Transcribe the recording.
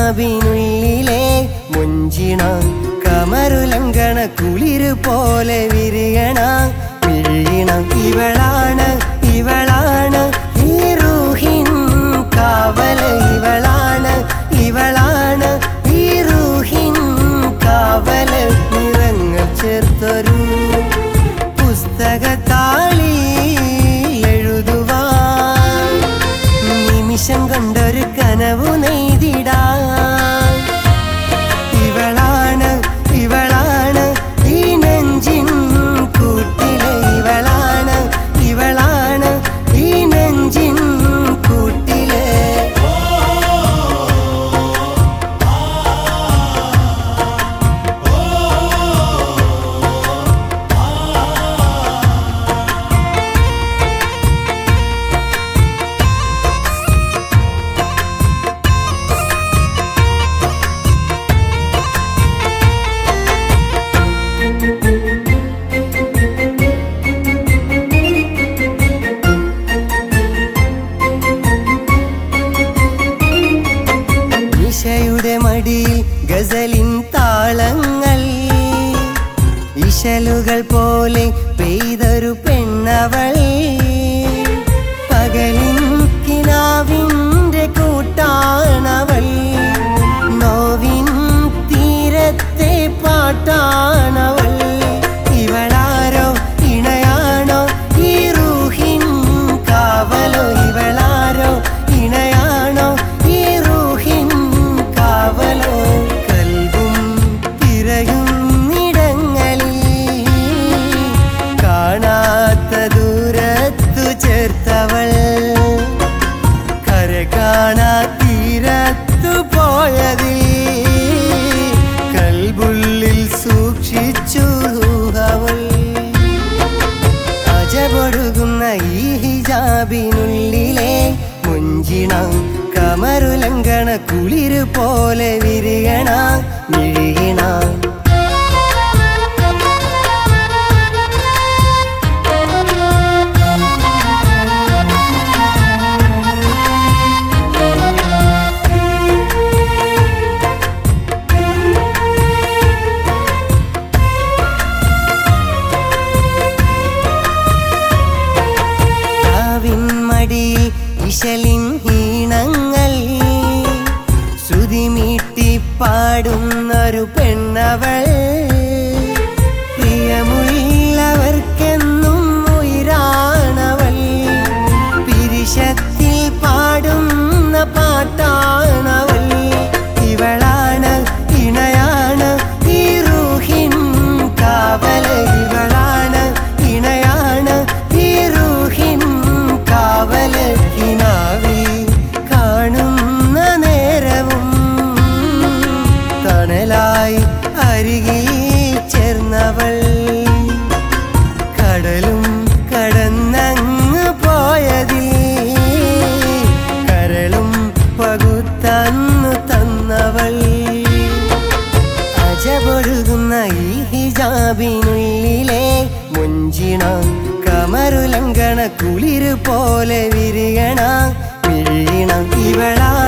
ഹിജാബിനുള്ളിലെ മുഞ്ചിണ കമരുലങ്കണ കുളിര് പോലെ വിരിയണ മിഴിയണ ഇവളാണ് ഇവളാണ് ഈ റൂഹിൻ കാവല് ഇവളാണ് ഇവളാണ് ഈ റൂഹിൻ കാവല് നിറങ്ങൾ ചേർത്തൊരു പുസ്തകത്താളി എഴുതുവാൻ നിമിഷം കൊണ്ടൊരു കനവു നെയ്തിടാൻ ഇവളാണ് ഇവളാണ് ഈ നെഞ്ചിൻ കൂട്ടിലെ ഇവളാണ് ഇവളാണ് ഈ നെഞ്ചിൻ കൂട്ടിലെ നിശയുടെ മടിയിൽ ഗസലിൻ താളങ്ങൾ ഇശലുകൾ പോലെ പെയ്തൊരു പെണ്ണവൾ പകലിൻ കിനാവിൻ്റെ കൂട്ടാണവൾ നോവിൻ തീരത്തെ പാട്ടാണവൾ ഇവളാരോ ഇണയാണോ ഈ റൂഹിൻ കാവലോ ഇവളാരോ ഇണയാണോ ഈ റൂഹിൻ കാവലോ കൽവും തിരയുന്നിടങ്ങളിൽ കാണാത്ത ദൂരത്തു ചേർത്തവൾ കര കാണാ തീരത്തു പോയതിൽ കൽബുള്ളിൽ സൂക്ഷിച്ചു അവൾ അജപൊഴുകുന്ന ഈ ഹിജാബിനുള്ളിലെ മുഞ്ചിണ കമരുലങ്കണ കുളിര് പോലെ വിരിയണ മിഴിയണ കാവിൻ മടിയിൽ ഇശലിൻ ഹീണങ്ങൾ ശ്രുതിമീട്ടി പാടുന്നൊരു പെണ്ണവൾ പ്രിയമുള്ളവർക്കെന്നും ഉയരാണവൾ പിരിശത്തിൽ പാടുന്ന പാട്ടാണവൾ ഇവളാണ് ഇണയാണ് ഈ റൂഹിൻ കാവല് ഇവളാണ് ഇണയാണ് ഈ റൂഹിൻ കാവല് കിനാവിൽ കാണുന്ന നേരവും തണലായി അരികിൽ ചേർന്നവൾ കടലും കടന്നങ്ങ് പോയതിൽ കരളും പകുത്തന്നു തന്നവൾ അജപൊഴുകുന്ന ഈ ഹിജാബിനുള്ളിലെ മുഞ്ചിണ കമരുലങ്കണ കുളിര് പോലെ വിരിയണ മിഴിയണ ഇവളാ